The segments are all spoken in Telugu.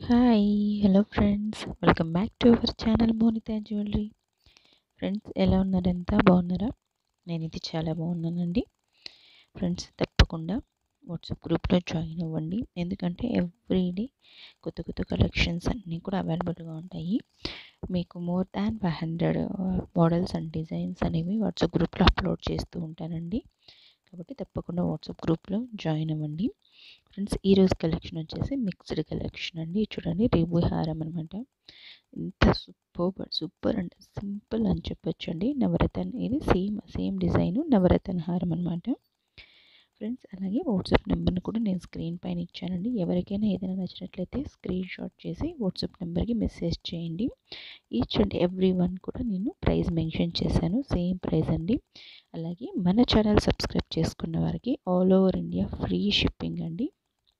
hi hello friends welcome back to our channel Monitha jewellery friends ఎలా ఉన్నారంతా బాగున్నారా నేనైతే చాలా బాగున్నానండి ఫ్రెండ్స్ తప్పకుండా వాట్సాప్ గ్రూప్లో జాయిన్ అవ్వండి ఎందుకంటే ఎవ్రీడే కొత్త కొత్త కలెక్షన్స్ అన్నీ కూడా అవైలబుల్గా ఉంటాయి మీకు more than five hundred models and designs అనేవి వాట్సాప్ గ్రూప్లో అప్లోడ్ చేస్తూ ఉంటానండి కాబట్టి తప్పకుండా వాట్సాప్ గ్రూప్లో జాయిన్ అవ్వండి ఫ్రెండ్స్ ఈరోజు కలెక్షన్ వచ్చేసి మిక్స్డ్ కలెక్షన్ అండి చూడండి రేబు హారం అనమాట ఇంత సూపర్ సూపర్ అంటే సింపుల్ అని చెప్పొచ్చు అండి నవరత్న ఇది సేమ్ సేమ్ డిజైన్ నవరత్న హారం అనమాట ఫ్రెండ్స్ అలాగే వాట్సాప్ నెంబర్ని కూడా నేను స్క్రీన్ పైన ఇచ్చానండి ఎవరికైనా ఏదైనా నచ్చినట్లయితే స్క్రీన్ షాట్ చేసి వాట్సాప్ నెంబర్కి మెసేజ్ చేయండి ఈచ్ అండ్ ఎవ్రీ వన్ కూడా నేను ప్రైస్ మెన్షన్ చేశాను సేమ్ ప్రైస్ అండి అలాగే మన ఛానల్ సబ్స్క్రైబ్ చేసుకున్న వారికి all over India free shipping అండి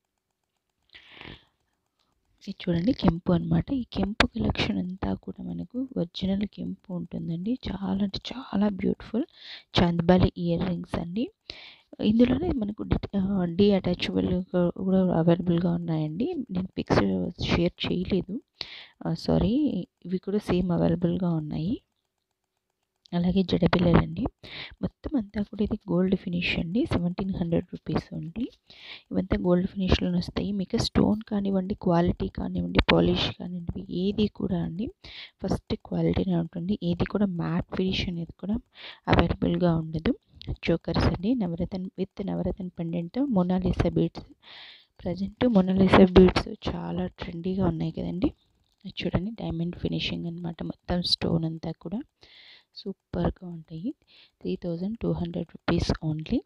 ఇది చూడండి కెంపు అనమాట ఈ కెంపు కలెక్షన్ అంతా కూడా మనకు ఒరిజినల్ కెంపు ఉంటుందండి చాలా అంటే చాలా బ్యూటిఫుల్ చాందబాలి ఇయర్ రింగ్స్ అండి ఇందులోనే మనకు డి అటాచబుల్ కూడా అవైలబుల్గా ఉన్నాయండి నేను పిక్స్ షేర్ చేయలేదు సారీ ఇవి కూడా సేమ్ అవైలబుల్గా ఉన్నాయి అలాగే జడబిల్లలండి మొత్తం అంతా కూడా ఇది గోల్డ్ ఫినిష్ అండి సెవెంటీన్ హండ్రెడ్ రూపీస్ ఓన్లీ ఇవంతా గోల్డ్ ఫినిష్లో వస్తాయి మీకు స్టోన్ కానివ్వండి క్వాలిటీ కానివ్వండి పాలిష్ కానివ్వండి ఏది కూడా అండి ఫస్ట్ క్వాలిటీనే ఉంటుంది ఏది కూడా మ్యాట్ ఫినిష్ అనేది కూడా అవైలబుల్గా ఉండదు చోకర్స్ అండి navratna with navratna pendant Mona Lisa beads present Mona Lisa beads చాలా ట్రెండీగా ఉన్నాయి కదండి చూడండి డైమండ్ ఫినిషింగ్ అనమాట మొత్తం స్టోన్ అంతా కూడా సూపర్గా ఉంటాయి three thousand two hundred rupees only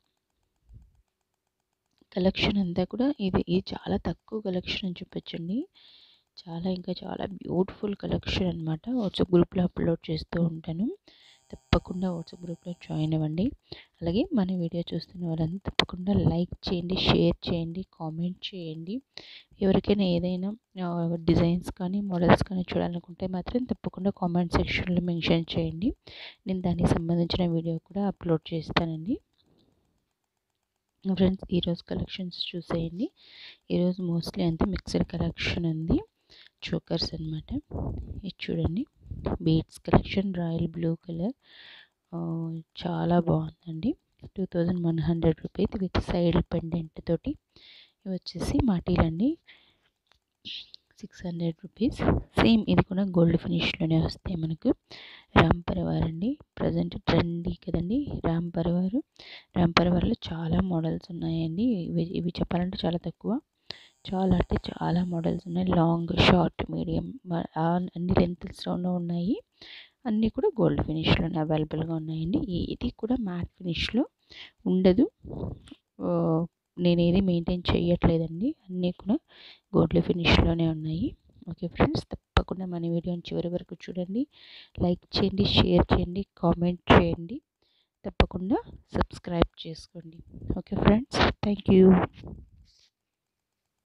collection అంతా కూడా ఇది ఇది చాలా తక్కువ కలెక్షన్ అని చెప్పొచ్చండి చాలా ఇంకా చాలా బ్యూటిఫుల్ కలెక్షన్ అనమాట వాట్సాప్ గ్రూప్లో అప్లోడ్ చేస్తూ ఉంటాను తప్పకుండా వాట్సాప్ గ్రూప్లో జాయిన్ అవ్వండి అలాగే మన వీడియో చూస్తున్న వాళ్ళంతా తప్పకుండా లైక్ చేయండి షేర్ చేయండి కామెంట్ చేయండి ఎవరికైనా ఏదైనా డిజైన్స్ కానీ మోడల్స్ కానీ చూడాలనుకుంటే మాత్రం తప్పకుండా కామెంట్ సెక్షన్లో మెన్షన్ చేయండి నేను దానికి సంబంధించిన వీడియో కూడా అప్లోడ్ చేస్తానండి ఫ్రెండ్స్ ఈరోజు కలెక్షన్స్ చూసేయండి ఈరోజు మోస్ట్లీ అంతే మిక్స్డ్ కలెక్షన్ ఉంది చోకర్స్ అనమాట ఇది చూడండి beads collection royal blue colour చాలా బాగుందండి two thousand one hundred rupees with side pendant తోటి ఇవి వచ్చేసి మాటీలండి సిక్స్ హండ్రెడ్ రూపీస్ సేమ్ ఇది కూడా గోల్డ్ ఫినిష్లోనే వస్తాయి మనకు రామ్ పరివార్ అండి ప్రజెంట్ ట్రెండీ కదండి రామ్ పరివార్ రామ్ పరివార్లో చాలా మోడల్స్ ఉన్నాయండి ఇవి ఇవి చెప్పాలంటే చాలా తక్కువ చాలా అంటే చాలా మోడల్స్ ఉన్నాయి లాంగ్ షార్ట్ మీడియం అన్ని లెంత్స్లోనూ ఉన్నాయి అన్నీ కూడా గోల్డ్ ఫినిష్లోనే అవైలబుల్గా ఉన్నాయండి ఇది కూడా మ్యాట్ ఫినిష్లో ఉండదు నేను ఏది మెయింటైన్ చేయట్లేదండి అన్నీ కూడా గోల్డ్ ఫినిష్లోనే ఉన్నాయి ఓకే ఫ్రెండ్స్ తప్పకుండా మన వీడియోని చివరి వరకు చూడండి లైక్ చేయండి షేర్ చేయండి కామెంట్ చేయండి తప్పకుండా సబ్స్క్రైబ్ చేసుకోండి ఓకే ఫ్రెండ్స్ థ్యాంక్ యూ